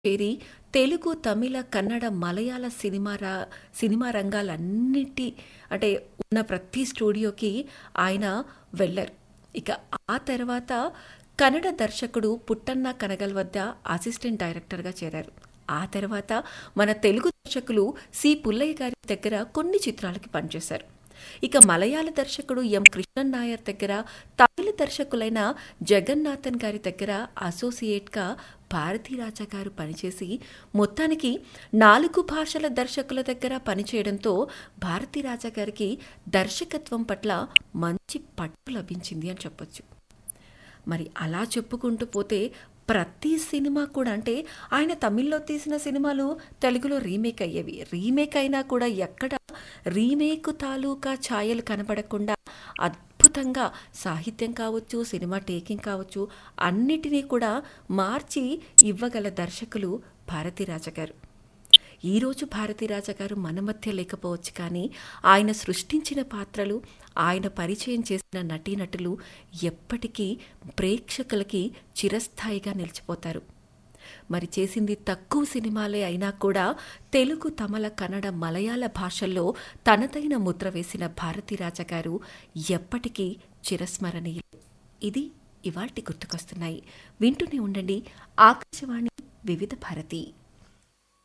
చేరి తెలుగు తమిళ కన్నడ మలయాళ సినిమా రా సినిమా రంగాలన్నిటి అంటే ఉన్న ప్రతి స్టూడియోకి ఆయన వెళ్ళారు ఇక ఆ తర్వాత కన్నడ దర్శకుడు పుట్టన్న కనగల్ వద్ద అసిస్టెంట్ డైరెక్టర్గా చేరారు ఆ తర్వాత మన తెలుగు దర్శకులు సి పుల్లయ్య గారి దగ్గర కొన్ని చిత్రాలకి పనిచేశారు ఇక మలయాళ దర్శకుడు ఎం కృష్ణన్ నాయర్ దగ్గర తమిళ దర్శకులైన జగన్నాథన్ గారి దగ్గర అసోసియేట్గా భారతీరాజా గారు పనిచేసి మొత్తానికి నాలుగు భాషల దర్శకుల దగ్గర పనిచేయడంతో భారతీరాజా గారికి దర్శకత్వం పట్ల మంచి పట్టు లభించింది అని చెప్పొచ్చు మరి అలా చెప్పుకుంటూ పోతే ప్రతి సినిమా కూడా అంటే ఆయన తమిళ్లో తీసిన సినిమాలు తెలుగులో రీమేక్ అయ్యేవి రీమేక్ అయినా కూడా ఎక్కడ రీమేక్ తాలూకా ఛాయలు కనబడకుండా అద్భుతంగా సాహిత్యం కావచ్చు సినిమా టేకింగ్ కావచ్చు అన్నిటినీ కూడా మార్చి ఇవ్వగల దర్శకులు భారతీరాజ గారు ఈరోజు భారతీరాజ గారు మన మధ్య లేకపోవచ్చు కానీ ఆయన సృష్టించిన పాత్రలు ఆయన పరిచయం చేసిన నటీనటులు ఎప్పటికీ ప్రేక్షకులకి చిరస్థాయిగా నిలిచిపోతారు మరి చేసింది తక్కువ సినిమాలే అయినా కూడా తెలుగు తమిళ కన్నడ మలయాళ భాషల్లో తనదైన ముద్ర వేసిన భారతీరాజ గారు ఎప్పటికీ చిరస్మరణీయులు ఇది ఇవాల్టి గుర్తుకొస్తున్నాయి వింటూనే ఉండండి ఆకాశవాణి వివిధ భారతి